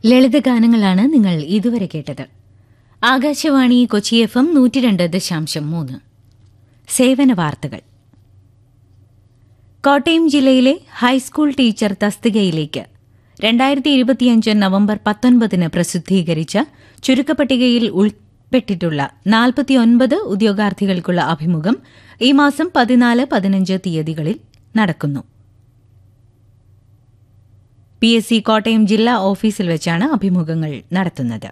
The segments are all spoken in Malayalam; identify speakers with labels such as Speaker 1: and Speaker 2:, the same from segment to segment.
Speaker 1: ലളിതഗാനങ്ങളാണ് നിങ്ങൾ ഇതുവരെ കേട്ടത് ആകാശവാണി കൊച്ചി എഫ് എം നൂറ്റി രണ്ട് ദശാംശം മൂന്ന് സേവന വാർത്തകൾ കോട്ടയം ജില്ലയിലെ ഹൈസ്കൂൾ ടീച്ചർ തസ്തികയിലേക്ക് രണ്ടായിരത്തി ഇരുപത്തിയഞ്ച് നവംബർ പത്തൊൻപതിന് പ്രസിദ്ധീകരിച്ച ചുരുക്കപ്പട്ടികയിൽ ഉൾപ്പെട്ടിട്ടുള്ള നാൽപ്പത്തിയൊൻപത് ഉദ്യോഗാർത്ഥികൾക്കുള്ള അഭിമുഖം ഈ മാസം പതിനാല് പതിനഞ്ച് തീയതികളിൽ നടക്കുന്നു പി എസ് സി കോട്ടയം ജില്ലാ ഓഫീസിൽ വെച്ചാണ് അഭിമുഖങ്ങൾ നടത്തുന്നത്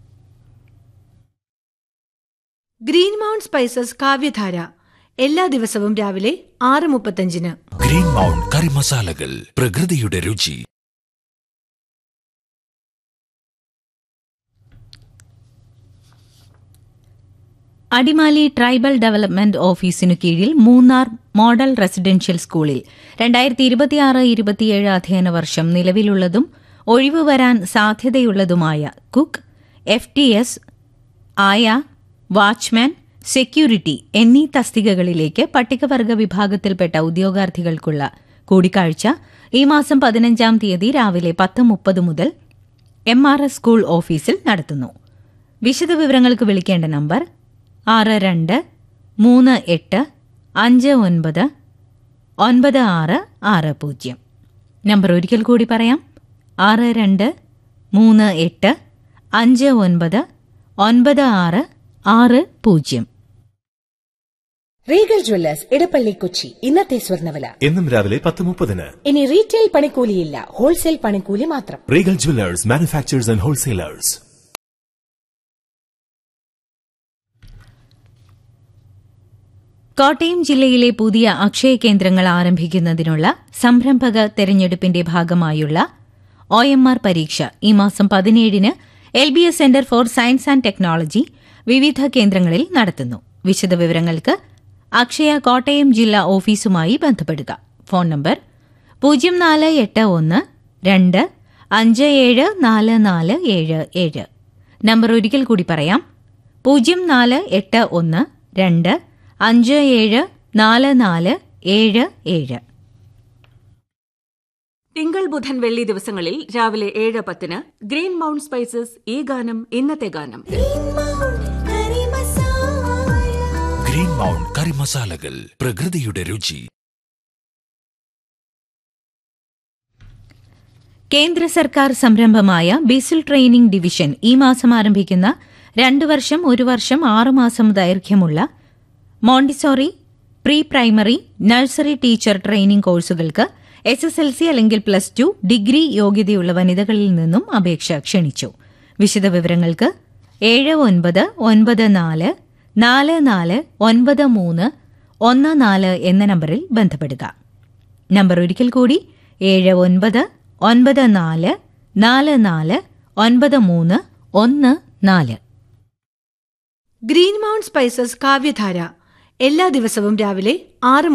Speaker 2: ഗ്രീൻ മൗണ്ട് സ്പൈസസ് കാവ്യധാര എല്ലാ ദിവസവും രാവിലെ ആറ് മുപ്പത്തഞ്ചിന്
Speaker 3: ഗ്രീൻ മൗണ്ട് കറി മസാലകൾ പ്രകൃതിയുടെ രുചി
Speaker 1: അടിമാലി ട്രൈബൽ ഡെവലപ്മെന്റ് ഓഫീസിനു കീഴിൽ മൂന്നാർ മോഡൽ റെസിഡൻഷ്യൽ സ്കൂളിൽ രണ്ടായിരത്തി ഇരുപത്തിയാറ് ഇരുപത്തിയേഴ് അധ്യയന വർഷം നിലവിലുള്ളതും ഒഴിവ് വരാൻ സാധ്യതയുള്ളതുമായ കുക്ക് എഫ് ടി എസ് ആയ വാച്ച്മാൻ സെക്യൂരിറ്റി എന്നീ തസ്തികകളിലേക്ക് പട്ടികവർഗ വിഭാഗത്തിൽപ്പെട്ട ഉദ്യോഗാർത്ഥികൾക്കുള്ള കൂടിക്കാഴ്ച ഈ മാസം പതിനഞ്ചാം തീയതി രാവിലെ പത്ത് മുപ്പത് മുതൽ എം ആർ എസ് സ്കൂൾ ഓഫീസിൽ നടത്തുന്നു വിശദവിവരങ്ങൾക്ക് വിളിക്കേണ്ട നമ്പർ ആറ് രണ്ട് മൂന്ന് എട്ട് അഞ്ച് ഒൻപത് ഒൻപത് ആറ് ആറ് പൂജ്യം നമ്പർ ഒരിക്കൽ കൂടി പറയാം ആറ് രണ്ട് മൂന്ന് എട്ട് അഞ്ച് ഒൻപത് ഒൻപത് ആറ് ആറ് പൂജ്യം
Speaker 4: റീഗൽ ജ്വല്ലേഴ്സ് ഇടപ്പള്ളി കൊച്ചി ഇന്നത്തെ സ്വർണ്ണവില
Speaker 5: എന്നും രാവിലെ പത്ത് മുപ്പതിന്
Speaker 4: ഇനി റീറ്റെയിൽ പണിക്കൂലിയില്ല ഹോൾസെയിൽ പണിക്കൂലി മാത്രം
Speaker 5: Regal jewellers manufacturers and wholesalers
Speaker 1: Kottayam ജില്ലയിലെ പുതിയ അക്ഷയ കേന്ദ്രങ്ങൾ ആരംഭിക്കുന്നതിനുള്ള സംരംഭക തെരഞ്ഞെടുപ്പിന്റെ ഭാഗമായുള്ള ഒ എം ആർ പരീക്ഷ ഈ മാസം പതിനേഴിന് L B S centre for science and technology വിവിധ കേന്ദ്രങ്ങളിൽ നടത്തുന്നു വിശദവിവരങ്ങൾക്ക് അക്ഷയ കോട്ടയം ജില്ലാ ഓഫീസുമായി ബന്ധപ്പെടുക ഫോൺ നമ്പർ പൂജ്യം നാല് എട്ട് ഒന്ന് രണ്ട് അഞ്ച് ഏഴ് നാല് നാല് ഏഴ് ഏഴ് നമ്പർ ഒരിക്കൽ കൂടി പറയാം പൂജ്യം നാല് എട്ട് ഒന്ന് രണ്ട് അഞ്ച് ഏഴ് നാല് നാല് ഏഴ് ഏഴ്
Speaker 6: തിങ്കൾ ബുധൻ വെള്ളി ദിവസങ്ങളിൽ രാവിലെ ഏഴ് പത്തിന് ഗ്രീൻ മൗണ്ട് സ്പൈസസ് ഈ ഗാനം ഇന്നത്തെ ഗാനം
Speaker 3: ഗ്രീൻ മൗണ്ട് കറി മസാലകൾ പ്രകൃതിയുടെ രുചി
Speaker 1: കേന്ദ്ര സർക്കാർ സംരംഭമായ ബിസിൽ ട്രെയിനിംഗ് ഡിവിഷൻ ഈ മാസം ആരംഭിക്കുന്ന രണ്ടു വർഷം ഒരു വർഷം ആറുമാസം ദൈർഘ്യമുള്ള Montessori pre primary nursery teacher training കോഴ്സുകൾക്ക് എസ് എസ് എൽ സി അല്ലെങ്കിൽ പ്ലസ് ടു ഡിഗ്രി യോഗ്യതയുള്ള വനിതകളിൽ നിന്നും അപേക്ഷ ക്ഷണിച്ചു വിശദവിവരങ്ങൾക്ക് ഏഴ് ഒൻപത് ഒൻപത് നാല് നാല് നാല് ഒൻപത് മൂന്ന് ഒന്ന് നാല് എന്ന നമ്പറിൽ ബന്ധപ്പെടുക നമ്പർ ഒരിക്കൽ കൂടി ഏഴ് ഒൻപത് ഒൻപത് നാല് നാല് നാല് ഒൻപത് മൂന്ന് ഒന്ന് നാല്
Speaker 2: ഗ്രീൻ മൗണ്ട് സ്പൈസസ് കാവ്യധാര എല്ലാ ദിവസവും രാവിലെ ആറ്